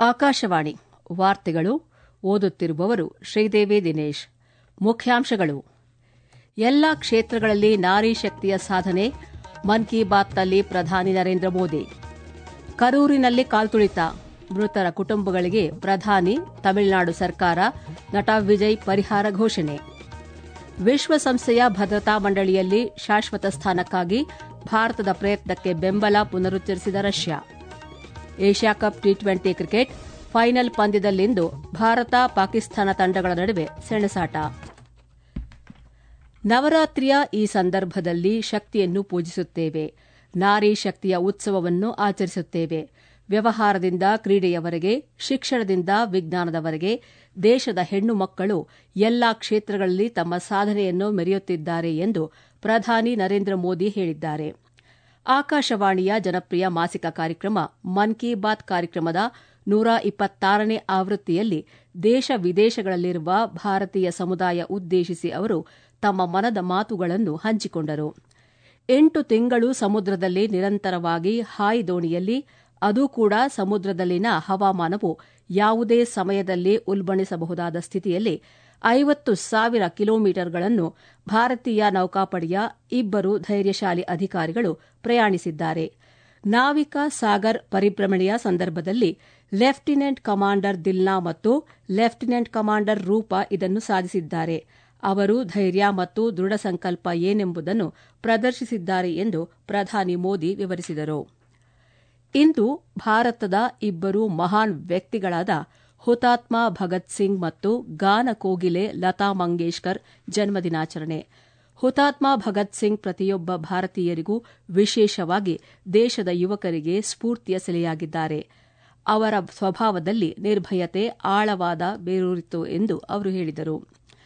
ಆಕಾಶವಾಣಿ ವಾರ್ತೆಗಳು ಓದುತ್ತಿರುವವರು ಶ್ರೀದೇವಿ ದಿನೇಶ್ ಮುಖ್ಯಾಂಶಗಳು ಎಲ್ಲಾ ಕ್ಷೇತ್ರಗಳಲ್ಲಿ ನಾರಿ ಶಕ್ತಿಯ ಸಾಧನೆ ಮನ್ ಕಿ ಬಾತ್ನಲ್ಲಿ ಪ್ರಧಾನಿ ನರೇಂದ್ರ ಮೋದಿ ಕರೂರಿನಲ್ಲಿ ಕಾಲ್ತುಳಿತ ಮೃತರ ಕುಟುಂಬಗಳಿಗೆ ಪ್ರಧಾನಿ ತಮಿಳುನಾಡು ಸರ್ಕಾರ ನಟ ವಿಜಯ್ ಪರಿಹಾರ ಘೋಷಣೆ ವಿಶ್ವಸಂಸ್ಥೆಯ ಭದ್ರತಾ ಮಂಡಳಿಯಲ್ಲಿ ಶಾಶ್ವತ ಸ್ಥಾನಕ್ಕಾಗಿ ಭಾರತದ ಪ್ರಯತ್ನಕ್ಕೆ ಬೆಂಬಲ ಪುನರುಚ್ಚರಿಸಿದ Russia Asia cup T twenty cricket final ಪಂದ್ಯದಲ್ಲಿಂದು ಭಾರತ ಪಾಕಿಸ್ತಾನ ತಂಡಗಳ ನಡುವೆ ಸೆಣಸಾಟ ನವರಾತ್ರಿಯ ಈ ಸಂದರ್ಭದಲ್ಲಿ ಶಕ್ತಿಯನ್ನು ಪೂಜಿಸುತ್ತೇವೆ ನಾರಿ ಶಕ್ತಿಯ ಉತ್ಸವವನ್ನು ಆಚರಿಸುತ್ತೇವೆ ವ್ಯವಹಾರದಿಂದ ಕ್ರೀಡೆಯವರೆಗೆ ಶಿಕ್ಷಣದಿಂದ ವಿಜ್ಞಾನದವರೆಗೆ ದೇಶದ ಹೆಣ್ಣು ಮಕ್ಕಳು ಎಲ್ಲಾ ಕ್ಷೇತ್ರಗಳಲ್ಲಿ ತಮ್ಮ ಸಾಧನೆಯನ್ನು ಮೆರೆಯುತ್ತಿದ್ದಾರೆ ಎಂದು ಪ್ರಧಾನಿ ನರೇಂದ್ರ ಮೋದಿ ಹೇಳಿದ್ದಾರೆ ಆಕಾಶವಾಣಿಯ ಜನಪ್ರಿಯ ಮಾಸಿಕ ಕಾರ್ಯಕ್ರಮ ಮನ್ ಕಿ ಬಾತ್ ಕಾರ್ಯಕ್ರಮದ ನೂರ ಇಪ್ಪತ್ತಾರನೇ ಆವೃತ್ತಿಯಲ್ಲಿ ದೇಶ ವಿದೇಶಗಳಲ್ಲಿರುವ ಭಾರತೀಯ ಸಮುದಾಯ ಉದ್ದೇಶಿಸಿ ಅವರು ತಮ್ಮ ಮನದ ಮಾತುಗಳನ್ನು ಹಂಚಿಕೊಂಡರು ಎಂಟು ತಿಂಗಳು ಸಮುದ್ರದಲ್ಲಿ ನಿರಂತರವಾಗಿ ಹಾಯಿ ದೋಣಿಯಲ್ಲಿ ಅದೂ ಕೂಡ ಸಮುದ್ರದಲ್ಲಿನ ಹವಾಮಾನವು ಯಾವುದೇ ಸಮಯದಲ್ಲಿ ಉಲ್ಬಣಿಸಬಹುದಾದ ಸ್ಥಿತಿಯಲ್ಲಿ ಐವತ್ತು ಸಾವಿರ ಕಿಲೋಮೀಟರ್ಗಳನ್ನು ಭಾರತೀಯ ನೌಕಾಪಡೆಯ ಇಬ್ಬರು ಧೈರ್ಯಶಾಲಿ ಅಧಿಕಾರಿಗಳು ಪ್ರಯಾಣಿಸಿದ್ದಾರೆ ನಾವಿಕಾ ಸಾಗರ್ ಪರಿಭ್ರಮಣೆಯ ಸಂದರ್ಭದಲ್ಲಿ ಲೆಫ್ಟಿನೆಂಟ್ ಕಮಾಂಡರ್ ದಿಲ್ನಾ ಮತ್ತು ಲೆಫ್ಟಿನೆಂಟ್ ಕಮಾಂಡರ್ ರೂಪಾ ಇದನ್ನು ಸಾಧಿಸಿದ್ದಾರೆ ಅವರು ಧೈರ್ಯ ಮತ್ತು ದೃಢ ಸಂಕಲ್ಪ ಏನೆಂಬುದನ್ನು ಪ್ರದರ್ಶಿಸಿದ್ದಾರೆ ಎಂದು ಪ್ರಧಾನಿ ಮೋದಿ ವಿವರಿಸಿದರು ಇಂದು ಭಾರತದ ಇಬ್ಬರು ಮಹಾನ್ ವ್ಯಕ್ತಿಗಳಾದ ಹುತಾತ್ಮ ಭಗತ್ ಸಿಂಗ್ ಮತ್ತು ಗಾನ ಕೋಗಿಲೆ ಲತಾ ಮಂಗೇಶ್ಕರ್ ಜನ್ಮದಿನಾಚರಣೆ ಹುತಾತ್ಮ ಭಗತ್ ಸಿಂಗ್ ಪ್ರತಿಯೊಬ್ಬ ಭಾರತೀಯರಿಗೂ ವಿಶೇಷವಾಗಿ ದೇಶದ ಯುವಕರಿಗೆ ಸ್ಫೂರ್ತಿಯ ಸೆಲೆಯಾಗಿದ್ದಾರೆ ಅವರ ಸ್ವಭಾವದಲ್ಲಿ ನಿರ್ಭಯತೆ ಆಳವಾದ ಬೇರೂರಿತು ಎಂದು ಅವರು ಹೇಳಿದರು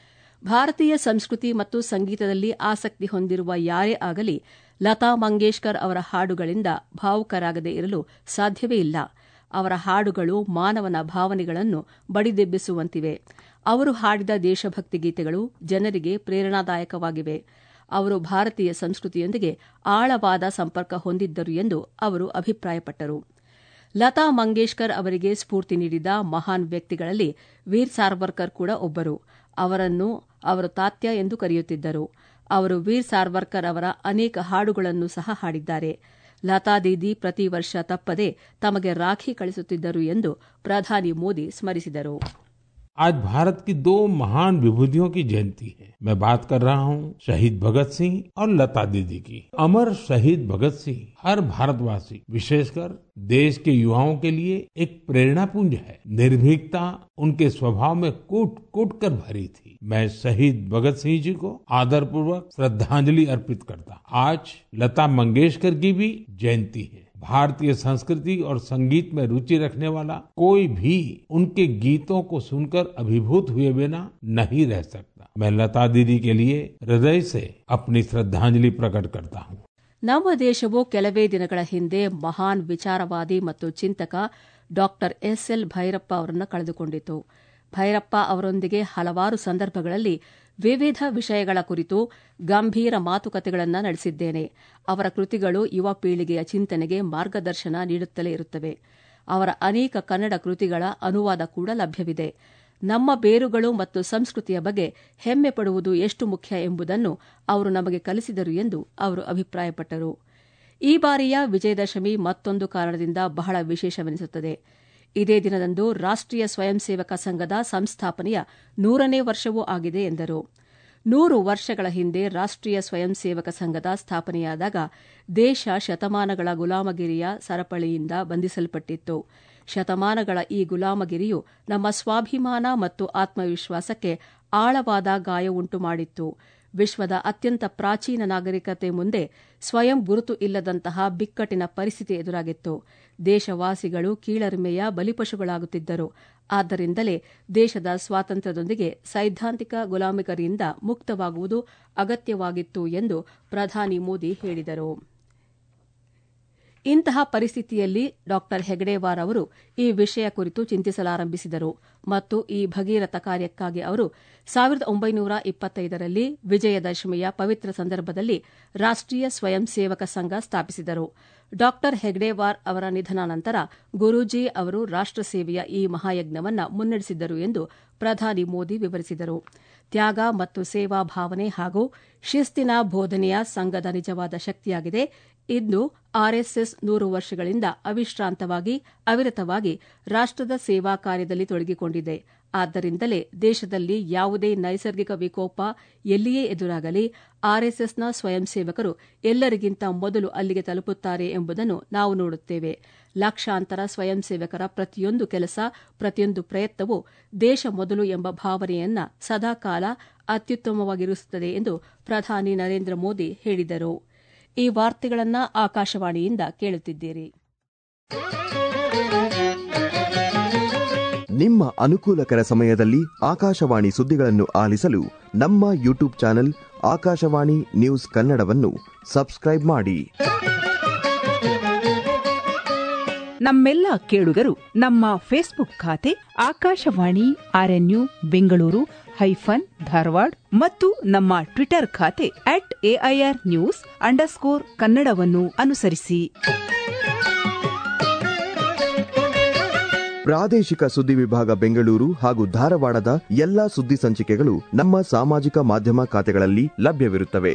ಭಾರತೀಯ ಸಂಸ್ಕೃತಿ ಮತ್ತು ಸಂಗೀತದಲ್ಲಿ ಆಸಕ್ತಿ ಹೊಂದಿರುವ ಯಾರೇ ಆಗಲಿ ಲತಾ ಮಂಗೇಶ್ಕರ್ ಅವರ ಹಾಡುಗಳಿಂದ ಭಾವುಕರಾಗದೇ ಇರಲು ಸಾಧ್ಯವೇ ಇಲ್ಲ ಅವರ ಹಾಡುಗಳು ಮಾನವನ ಭಾವನೆಗಳನ್ನು ಬಡಿದೆಬ್ಬಿಸುವಂತಿವೆ ಅವರು ಹಾಡಿದ ದೇಶಭಕ್ತಿ ಗೀತೆಗಳು ಜನರಿಗೆ ಪ್ರೇರಣಾದಾಯಕವಾಗಿವೆ ಅವರು ಭಾರತೀಯ ಸಂಸ್ಕೃತಿಯೊಂದಿಗೆ ಆಳವಾದ ಸಂಪರ್ಕ ಹೊಂದಿದ್ದರು ಎಂದು ಅವರು ಅಭಿಪ್ರಾಯಪಟ್ಟರು ಲತಾ ಮಂಗೇಶ್ಕರ್ ಅವರಿಗೆ ಸ್ಫೂರ್ತಿ ನೀಡಿದ ಮಹಾನ್ ವ್ಯಕ್ತಿಗಳಲ್ಲಿ ವೀರ್ ಸಾರ್ವರ್ಕರ್ ಕೂಡ ಒಬ್ಬರು ಅವರನ್ನು ಅವರು ತಾತ್ಯ ಎಂದು ಕರೆಯುತ್ತಿದ್ದರು ಅವರು ವೀರ್ ಸಾರ್ವರ್ಕರ್ ಅವರ ಅನೇಕ ಹಾಡುಗಳನ್ನು ಸಹ ಹಾಡಿದ್ದಾರೆ ಲತಾ ದೀದಿ ಪ್ರತಿ ವರ್ಷ ತಪ್ಪದೆ ತಮಗೆ ರಾಖಿ ಕಳಿಸುತ್ತಿದ್ದರು ಎಂದು ಪ್ರಧಾನಿ ಮೋದಿ ಸ್ಮರಿಸಿದರು आज भारत की दो महान विभूतियों की जयंती है मैं बात कर रहा हूँ शहीद भगत सिंह और लता दीदी की अमर शहीद भगत सिंह हर भारतवासी विशेषकर देश के युवाओं के लिए एक प्रेरणा पुंज है निर्भीकता उनके स्वभाव में कूट कूट कर भरी थी मैं शहीद भगत सिंह जी को आदर पूर्वक श्रद्धांजलि अर्पित करता आज लता मंगेशकर की भी जयंती है भारतीय संस्कृति और संगीत में रुचि रखने वाला कोई भी उनके गीतों को सुनकर अभिभूत हुए बिना नहीं रह सकता मैं लता दीदी के लिए हृदय से अपनी श्रद्धांजलि प्रकट करता हूँ ನಮ್ಮ ದೇಶವು ಕೆಲವೇ ದಿನಗಳ ಹಿಂದೆ ಮಹಾನ್ ವಿಚಾರವಾದಿ ಮತ್ತು ಚಿಂತಕ ಡಾ ಎಸ್ಎಲ್ ಭೈರಪ್ಪ ಅವರನ್ನು ಕಳೆದುಕೊಂಡಿತು ಭೈರಪ್ಪ ಅವರೊಂದಿಗೆ ಹಲವಾರು ಸಂದರ್ಭಗಳಲ್ಲಿ ವಿವಿಧ ವಿಷಯಗಳ ಕುರಿತು ಗಂಭೀರ ಮಾತುಕತೆಗಳನ್ನು ನಡೆಸಿದ್ದೇನೆ ಅವರ ಕೃತಿಗಳು ಯುವ ಪೀಳಿಗೆಯ ಚಿಂತನೆಗೆ ಮಾರ್ಗದರ್ಶನ ನೀಡುತ್ತಲೇ ಇರುತ್ತವೆ ಅವರ ಅನೇಕ ಕನ್ನಡ ಕೃತಿಗಳ ಅನುವಾದ ಕೂಡ ಲಭ್ಯವಿದೆ ನಮ್ಮ ಬೇರುಗಳು ಮತ್ತು ಸಂಸ್ಕೃತಿಯ ಬಗ್ಗೆ ಹೆಮ್ಮೆ ಪಡುವುದು ಎಷ್ಟು ಮುಖ್ಯ ಎಂಬುದನ್ನು ಅವರು ನಮಗೆ ಕಲಿಸಿದರು ಎಂದು ಅವರು ಅಭಿಪ್ರಾಯಪಟ್ಟರು ಈ ಬಾರಿಯ ವಿಜಯದಶಮಿ ಮತ್ತೊಂದು ಕಾರಣದಿಂದ ಬಹಳ ವಿಶೇಷವೆನಿಸುತ್ತದೆ ಇದೇ ದಿನದಂದು ರಾಷ್ಟೀಯ ಸ್ವಯಂ ಸೇವಕ ಸಂಘದ ಸಂಸ್ಥಾಪನೆಯ ನೂರನೇ ವರ್ಷವೂ ಆಗಿದೆ ಎಂದರು ನೂರು ವರ್ಷಗಳ ಹಿಂದೆ ರಾಷ್ಟೀಯ ಸ್ವಯಂ ಸೇವಕ ಸಂಘದ ಸ್ಥಾಪನೆಯಾದಾಗ ದೇಶ ಶತಮಾನಗಳ ಗುಲಾಮಗಿರಿಯ ಸರಪಳಿಯಿಂದ ಬಂಧಿಸಲ್ಪಟ್ಟಿತ್ತು ಶತಮಾನಗಳ ಈ ಗುಲಾಮಗಿರಿಯು ನಮ್ಮ ಸ್ವಾಭಿಮಾನ ಮತ್ತು ಆತ್ಮವಿಶ್ವಾಸಕ್ಕೆ ಆಳವಾದ ಗಾಯ ಉಂಟು ಮಾಡಿತ್ತು ವಿಶ್ವದ ಅತ್ಯಂತ ಪ್ರಾಚೀನ ನಾಗರಿಕತೆ ಮುಂದೆ ಸ್ವಯಂ ಗುರುತು ಇಲ್ಲದಂತಹ ಬಿಕ್ಕಟ್ಟಿನ ಪರಿಸ್ಥಿತಿ ಎದುರಾಗಿತ್ತು ದೇಶವಾಸಿಗಳು ಕೀಳರಿಮೆಯ ಬಲಿಪಶುಗಳಾಗುತ್ತಿದ್ದರು ಆದ್ದರಿಂದಲೇ ದೇಶದ ಸ್ವಾತಂತ್ರ್ಯದೊಂದಿಗೆ ಸೈದ್ಧಾಂತಿಕ ಗುಲಾಮಿಗರಿಯಿಂದ ಮುಕ್ತವಾಗುವುದು ಅಗತ್ಯವಾಗಿತ್ತು ಎಂದು ಪ್ರಧಾನಿ ಮೋದಿ ಹೇಳಿದರು ಇಂತಹ ಪರಿಸ್ಥಿತಿಯಲ್ಲಿ ಡಾ ಹೆಗಡೆವಾರ್ ಅವರು ಈ ವಿಷಯ ಕುರಿತು ಚಿಂತಿಸಲಾರಂಭಿಸಿದರು ಮತ್ತು ಈ ಭಗೀರಥ ಕಾರ್ಯಕ್ಕಾಗಿ ಅವರು ಸಾವಿರದ ಒಂಬೈನೂರ ಇಪ್ಪತ್ತೈದರಲ್ಲಿ ವಿಜಯದಶಮಿಯ ಪವಿತ್ರ ಸಂದರ್ಭದಲ್ಲಿ ರಾಷ್ಟೀಯ ಸ್ವಯಂ ಸೇವಕ ಸಂಘ ಸ್ಥಾಪಿಸಿದರು ಡಾ ಹೆಗ್ಡೆವಾರ್ ಅವರ ನಿಧನ ನಂತರ ಗುರೂಜಿ ಅವರು ರಾಷ್ಟ ಸೇವೆಯ ಈ ಮಹಾಯಜ್ಞವನ್ನು ಮುನ್ನಡೆಸಿದ್ದರು ಎಂದು ಪ್ರಧಾನಿ ಮೋದಿ ವಿವರಿಸಿದರು ತ್ಯಾಗ ಮತ್ತು ಸೇವಾ ಭಾವನೆ ಹಾಗೂ ಶಿಸ್ತಿನ ಬೋಧನೆಯ ಸಂಘದ ನಿಜವಾದ ಶಕ್ತಿಯಾಗಿದೆ ಇಂದು ಆರ್ಎಸ್ಎಸ್ ನೂರು ವರ್ಷಗಳಿಂದ ಅವಿಶ್ರಾಂತವಾಗಿ ಅವಿರತವಾಗಿ ರಾಷ್ಟದ ಸೇವಾ ಕಾರ್ಯದಲ್ಲಿ ತೊಡಗಿಕೊಂಡಿದೆ ಆದ್ದರಿಂದಲೇ ದೇಶದಲ್ಲಿ ಯಾವುದೇ ನೈಸರ್ಗಿಕ ವಿಕೋಪ ಎಲ್ಲಿಯೇ ಎದುರಾಗಲಿ ಆರ್ಎಸ್ಎಸ್ನ ಸ್ವಯಂ ಸೇವಕರು ಎಲ್ಲರಿಗಿಂತ ಮೊದಲು ಅಲ್ಲಿಗೆ ತಲುಪುತ್ತಾರೆ ಎಂಬುದನ್ನು ನಾವು ನೋಡುತ್ತೇವೆ ಲಕ್ಷಾಂತರ ಸ್ವಯಂ ಸೇವಕರ ಪ್ರತಿಯೊಂದು ಕೆಲಸ ಪ್ರತಿಯೊಂದು ಪ್ರಯತ್ನವು ದೇಶ ಮೊದಲು ಎಂಬ ಭಾವನೆಯನ್ನ ಸದಾಕಾಲ ಅತ್ಯುತ್ತಮವಾಗಿರಿಸುತ್ತದೆ ಎಂದು ಪ್ರಧಾನಿ ನರೇಂದ್ರ ಮೋದಿ ಹೇಳಿದರು ಈ ವಾರ್ತೆಗಳನ್ನು ಆಕಾಶವಾಣಿಯಿಂದ ಕೇಳುತ್ತಿದ್ದೀರಿ ನಿಮ್ಮ ಅನುಕೂಲಕರ ಸಮಯದಲ್ಲಿ ಆಕಾಶವಾಣಿ ಸುದ್ದಿಗಳನ್ನು ಆಲಿಸಲು ನಮ್ಮ ಯೂಟ್ಯೂಬ್ ಚಾನೆಲ್ ಆಕಾಶವಾಣಿ ನ್ಯೂಸ್ ಕನ್ನಡವನ್ನು ಸಬ್ಸ್ಕ್ರೈಬ್ ಮಾಡಿ ನಮ್ಮೆಲ್ಲ ಕೇಳುಗರು ನಮ್ಮ ಫೇಸ್ಬುಕ್ ಖಾತೆ ಆಕಾಶವಾಣಿ ಆರ್ಎನ್ಯು ಬೆಂಗಳೂರು ಹೈಫನ್ ಧಾರವಾಡ ಮತ್ತು ನಮ್ಮ ಟ್ವಿಟರ್ ಖಾತೆ ಅಟ್ ಎಐಆರ್ ನ್ಯೂಸ್ ಅಂಡರ್ಸ್ಕೋರ್ ಕನ್ನಡವನ್ನು ಅನುಸರಿಸಿ ಪ್ರಾದೇಶಿಕ ಸುದ್ದಿ ವಿಭಾಗ ಬೆಂಗಳೂರು ಹಾಗೂ ಧಾರವಾಡದ ಎಲ್ಲಾ ಸುದ್ದಿ ಸಂಚಿಕೆಗಳು ನಮ್ಮ ಸಾಮಾಜಿಕ ಮಾಧ್ಯಮ ಖಾತೆಗಳಲ್ಲಿ ಲಭ್ಯವಿರುತ್ತವೆ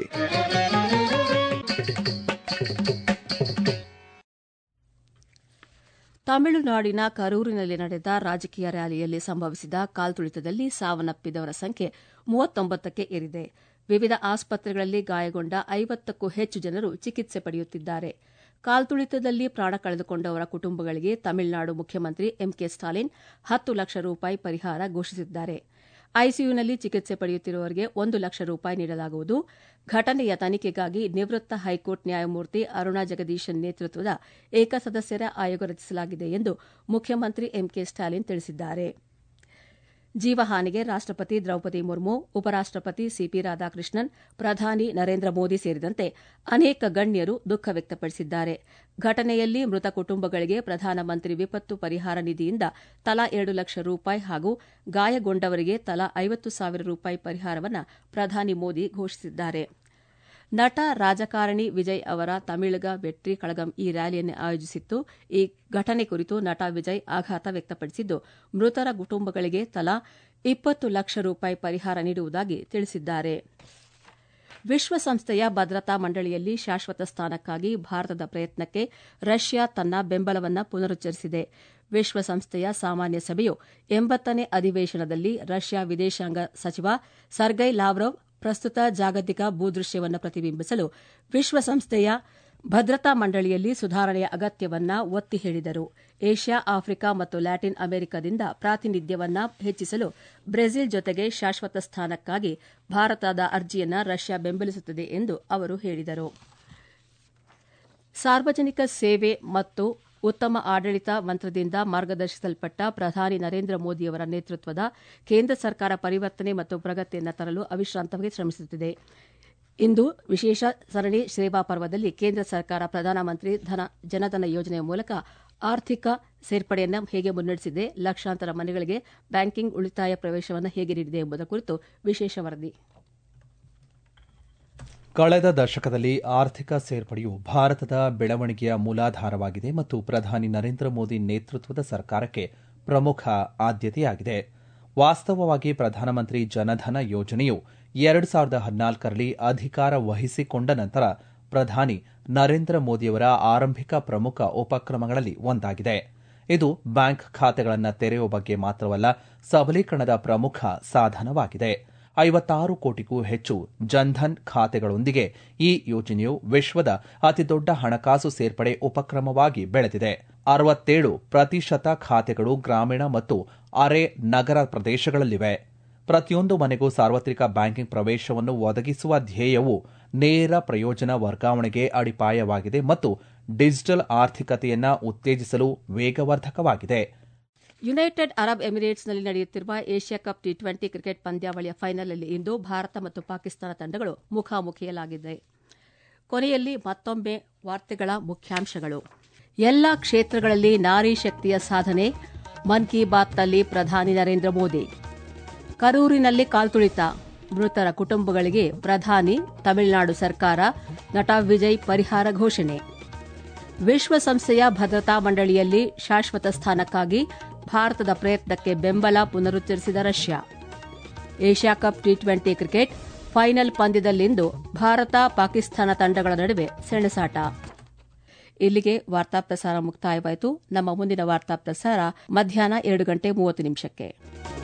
ತಮಿಳುನಾಡಿನ ಕರೂರಿನಲ್ಲಿ ನಡೆದ ರಾಜಕೀಯ ರ್ಯಾಲಿಯಲ್ಲಿ ಸಂಭವಿಸಿದ ಕಾಲ್ತುಳಿತದಲ್ಲಿ ಸಾವನ್ನಪ್ಪಿದವರ ಸಂಖ್ಯೆ ಮೂವತ್ತೊಂಬತ್ತಕ್ಕೆ ಏರಿದೆ ವಿವಿಧ ಆಸ್ಪತ್ರೆಗಳಲ್ಲಿ ಗಾಯಗೊಂಡ ಐವತ್ತಕ್ಕೂ ಹೆಚ್ಚು ಜನರು ಚಿಕಿತ್ಸೆ ಪಡೆಯುತ್ತಿದ್ದಾರೆ ಕಾಲ್ತುಳಿತದಲ್ಲಿ ಪ್ರಾಣ ಕಳೆದುಕೊಂಡವರ ಕುಟುಂಬಗಳಿಗೆ ತಮಿಳುನಾಡು ಮುಖ್ಯಮಂತ್ರಿ ಎಂಕೆ ಸ್ಟಾಲಿನ್ ಹತ್ತು ಲಕ್ಷ ರೂಪಾಯಿ ಪರಿಹಾರ ಘೋಷಿಸಿದ್ದಾರೆ ಐಸಿಯುನಲ್ಲಿ ಚಿಕಿತ್ಸೆ ಪಡೆಯುತ್ತಿರುವವರಿಗೆ ಒಂದು ಲಕ್ಷ ರೂಪಾಯಿ ನೀಡಲಾಗುವುದು ಘಟನೆಯ ತನಿಖೆಗಾಗಿ ನಿವೃತ್ತ ಹೈಕೋರ್ಟ್ ನ್ಯಾಯಮೂರ್ತಿ ಅರುಣಾ ಜಗದೀಶನ್ ನೇತೃತ್ವದ ಏಕಸದಸ್ಯರ ಆಯೋಗ ರಚಿಸಲಾಗಿದೆ ಎಂದು ಮುಖ್ಯಮಂತ್ರಿ ಎಂಕೆ ಸ್ಟಾಲಿನ್ ತಿಳಿಸಿದ್ದಾರೆ ಜೀವಹಾನಿಗೆ ರಾಷ್ಟಪತಿ ದ್ರೌಪದಿ ಮುರ್ಮು ಉಪರಾಷ್ಟಪತಿ ಸಿಪಿ ರಾಧಾಕೃಷ್ಣನ್ ಪ್ರಧಾನಿ ನರೇಂದ್ರ ಮೋದಿ ಸೇರಿದಂತೆ ಅನೇಕ ಗಣ್ಯರು ದುಃಖ ವ್ಯಕ್ತಪಡಿಸಿದ್ದಾರೆ ಘಟನೆಯಲ್ಲಿ ಮೃತ ಕುಟುಂಬಗಳಿಗೆ ಪ್ರಧಾನಮಂತ್ರಿ ವಿಪತ್ತು ಪರಿಹಾರ ನಿಧಿಯಿಂದ ತಲಾ ಎರಡು ಲಕ್ಷ ರೂಪಾಯಿ ಹಾಗೂ ಗಾಯಗೊಂಡವರಿಗೆ ತಲಾ ಐವತ್ತು ಸಾವಿರ ರೂಪಾಯಿ ಪರಿಹಾರವನ್ನು ಪ್ರಧಾನಿ ಮೋದಿ ಘೋಷಿಸಿದ್ದಾರೆ ನಟ ರಾಜಕಾರಣಿ ವಿಜಯ್ ಅವರ ತಮಿಳಗ ವೆಟ್ರಿ ಕಳಗಂ ಈ ರ್ಯಾಲಿಯನ್ನು ಆಯೋಜಿಸಿತ್ತು ಈ ಘಟನೆ ಕುರಿತು ನಟ ವಿಜಯ್ ಆಘಾತ ವ್ಯಕ್ತಪಡಿಸಿದ್ದು ಮೃತರ ಕುಟುಂಬಗಳಿಗೆ ತಲಾ ಇಪ್ಪತ್ತು ಲಕ್ಷ ರೂಪಾಯಿ ಪರಿಹಾರ ನೀಡುವುದಾಗಿ ತಿಳಿಸಿದ್ದಾರೆ ವಿಶ್ವಸಂಸ್ಥೆಯ ಭದ್ರತಾ ಮಂಡಳಿಯಲ್ಲಿ ಶಾಶ್ವತ ಸ್ಥಾನಕ್ಕಾಗಿ ಭಾರತದ ಪ್ರಯತ್ನಕ್ಕೆ ರಷ್ಯಾ ತನ್ನ ಬೆಂಬಲವನ್ನು ಪುನರುಚ್ಚರಿಸಿದೆ ವಿಶ್ವಸಂಸ್ಥೆಯ ಸಾಮಾನ್ಯ ಸಭೆಯು ಎಂಬತ್ತನೇ ಅಧಿವೇಶನದಲ್ಲಿ ರಷ್ಯಾ ವಿದೇಶಾಂಗ ಸಚಿವ ಸರ್ಗೈ ಲಾವ್ರವ್ ಪ್ರಸ್ತುತ ಜಾಗತಿಕ ಭೂದೃಶ್ಯವನ್ನು ಪ್ರತಿಬಿಂಬಿಸಲು ವಿಶ್ವಸಂಸ್ಥೆಯ ಭದ್ರತಾ ಮಂಡಳಿಯಲ್ಲಿ ಸುಧಾರಣೆಯ ಅಗತ್ಯವನ್ನ ಒತ್ತಿ ಹೇಳಿದರು ಏಷ್ಯಾ ಆಫ್ರಿಕಾ ಮತ್ತು ಲ್ಯಾಟಿನ್ ಅಮೆರಿಕದಿಂದ ಪ್ರಾತಿನಿಧ್ಯವನ್ನ ಹೆಚ್ಚಿಸಲು ಬ್ರೆಜಿಲ್ ಜೊತೆಗೆ ಶಾಶ್ವತ ಸ್ಥಾನಕ್ಕಾಗಿ ಭಾರತದ ಅರ್ಜಿಯನ್ನು ರಷ್ಯಾ ಬೆಂಬಲಿಸುತ್ತದೆ ಎಂದು ಅವರು ಹೇಳಿದರು ಸಾರ್ವಜನಿಕ ಸೇವೆ ಮತ್ತು ಉತ್ತಮ ಆಡಳಿತ ಮಂತ್ರದಿಂದ ಮಾರ್ಗದರ್ಶಿಸಲ್ಪಟ್ಟ ಪ್ರಧಾನಿ ನರೇಂದ್ರ ಮೋದಿಯವರ ನೇತೃತ್ವದ ಕೇಂದ್ರ ಸರ್ಕಾರ ಪರಿವರ್ತನೆ ಮತ್ತು ಪ್ರಗತಿಯನ್ನು ತರಲು ಅವಿಶ್ರಾಂತವಾಗಿ ಶ್ರಮಿಸುತ್ತಿದೆ ಇಂದು ವಿಶೇಷ ಸರಣಿ ಸೇವಾ ಪರ್ವದಲ್ಲಿ ಕೇಂದ್ರ ಸರ್ಕಾರ ಪ್ರಧಾನಮಂತ್ರಿ ಧನ ಜನಧನ ಯೋಜನೆಯ ಮೂಲಕ ಆರ್ಥಿಕ ಸೇರ್ಪಡೆಯನ್ನು ಹೇಗೆ ಮುನ್ನಡೆಸಿದೆ ಲಕ್ಷಾಂತರ ಮನೆಗಳಿಗೆ ಬ್ಯಾಂಕಿಂಗ್ ಉಳಿತಾಯ ಪ್ರವೇಶವನ್ನು ಹೇಗೆ ನೀಡಿದೆ ಎಂಬುದರ ಕುರಿತು ವಿಶೇಷ ವರದಿ ಕಳೆದ ದಶಕದಲ್ಲಿ ಆರ್ಥಿಕ ಸೇರ್ಪಡೆಯು ಭಾರತದ ಬೆಳವಣಿಗೆಯ ಮೂಲಾಧಾರವಾಗಿದೆ ಮತ್ತು ಪ್ರಧಾನಿ ನರೇಂದ್ರ ಮೋದಿ ನೇತೃತ್ವದ ಸರ್ಕಾರಕ್ಕೆ ಪ್ರಮುಖ ಆದ್ಯತೆಯಾಗಿದೆ ವಾಸ್ತವವಾಗಿ ಪ್ರಧಾನಮಂತ್ರಿ ಜನಧನ ಯೋಜನೆಯು ಎರಡು ಸಾವಿರದ ಹದಿನಾಲ್ಕರಲ್ಲಿ ಅಧಿಕಾರ ವಹಿಸಿಕೊಂಡ ನಂತರ ಪ್ರಧಾನಿ ನರೇಂದ್ರ ಮೋದಿಯವರ ಆರಂಭಿಕ ಪ್ರಮುಖ ಉಪಕ್ರಮಗಳಲ್ಲಿ ಒಂದಾಗಿದೆ ಇದು ಬ್ಯಾಂಕ್ ಖಾತೆಗಳನ್ನು ತೆರೆಯುವ ಬಗ್ಗೆ ಮಾತ್ರವಲ್ಲ ಸಬಲೀಕರಣದ ಪ್ರಮುಖ ಸಾಧನವಾಗಿದೆ ಐವತ್ತಾರು ಕೋಟಿಗೂ ಹೆಚ್ಚು ಜನ್ಧನ್ ಖಾತೆಗಳೊಂದಿಗೆ ಈ ಯೋಜನೆಯು ವಿಶ್ವದ ಅತಿದೊಡ್ಡ ಹಣಕಾಸು ಸೇರ್ಪಡೆ ಉಪಕ್ರಮವಾಗಿ ಬೆಳೆದಿದೆ ಅರವತ್ತೇಳು ಪ್ರತಿಶತ ಖಾತೆಗಳು ಗ್ರಾಮೀಣ ಮತ್ತು ಅರೆ ನಗರ ಪ್ರದೇಶಗಳಲ್ಲಿವೆ ಪ್ರತಿಯೊಂದು ಮನೆಗೂ ಸಾರ್ವತ್ರಿಕ ಬ್ಯಾಂಕಿಂಗ್ ಪ್ರವೇಶವನ್ನು ಒದಗಿಸುವ ಧ್ಯೇಯವು ನೇರ ಪ್ರಯೋಜನ ವರ್ಗಾವಣೆಗೆ ಅಡಿಪಾಯವಾಗಿದೆ ಮತ್ತು ಡಿಜಿಟಲ್ ಆರ್ಥಿಕತೆಯನ್ನು ಉತ್ತೇಜಿಸಲು ವೇಗವರ್ಧಕವಾಗಿದೆ ಯುನೈಟೆಡ್ ಅರಬ್ ಎಮಿರೇಟ್ಸ್ನಲ್ಲಿ ನಡೆಯುತ್ತಿರುವ Asia cup T twenty cricket ಪಂದ್ಯಾವಳಿಯ ಫೈನಲ್ನಲ್ಲಿ ಇಂದು ಭಾರತ ಮತ್ತು ಪಾಕಿಸ್ತಾನ ತಂಡಗಳು ಮುಖಾಮುಖಿಯಲಾಗಿದೆ ಕೊನೆಯಲ್ಲಿ ಮತ್ತೊಮ್ಮೆ ವಾರ್ತೆಗಳ ಮುಖ್ಯಾಂಶಗಳು ಎಲ್ಲ ಕ್ಷೇತ್ರಗಳಲ್ಲಿ ನಾರಿ ಶಕ್ತಿಯ ಸಾಧನೆ ಮನ್ ಕಿ ಬಾತ್ನಲ್ಲಿ ಪ್ರಧಾನಿ ನರೇಂದ್ರ ಮೋದಿ ಕರೂರಿನಲ್ಲಿ ಕಾಲ್ತುಳಿತ ಮೃತರ ಕುಟುಂಬಗಳಿಗೆ ಪ್ರಧಾನಿ ತಮಿಳುನಾಡು ಸರ್ಕಾರ ನಟ ವಿಜಯ್ ಪರಿಹಾರ ಘೋಷಣೆ ವಿಶ್ವಸಂಸ್ಥೆಯ ಭದ್ರತಾ ಮಂಡಳಿಯಲ್ಲಿ ಶಾಶ್ವತ ಸ್ಥಾನಕ್ಕಾಗಿ ಭಾರತದ ಪ್ರಯತ್ನಕ್ಕೆ ಬೆಂಬಲ ಪುನರುಚ್ಚರಿಸಿದ Russia Asia cup T twenty cricket final ಪಂದ್ಯದಲ್ಲಿಂದು ಭಾರತ ಪಾಕಿಸ್ತಾನ ತಂಡಗಳ ನಡುವೆ ಸೆಣಸಾಟ ಇಲ್ಲಿಗೆ ವಾರ್ತಾ ಪ್ರಸಾರ ಮುಕ್ತಾಯವಾಯಿತು ನಮ್ಮ ಮುಂದಿನ ವಾರ್ತಾ ಪ್ರಸಾರ ಮಧ್ಯಾಹ್ನ ಎರಡು ಗಂಟೆ ಮೂವತ್ತು ನಿಮಿಷಕ್ಕೆ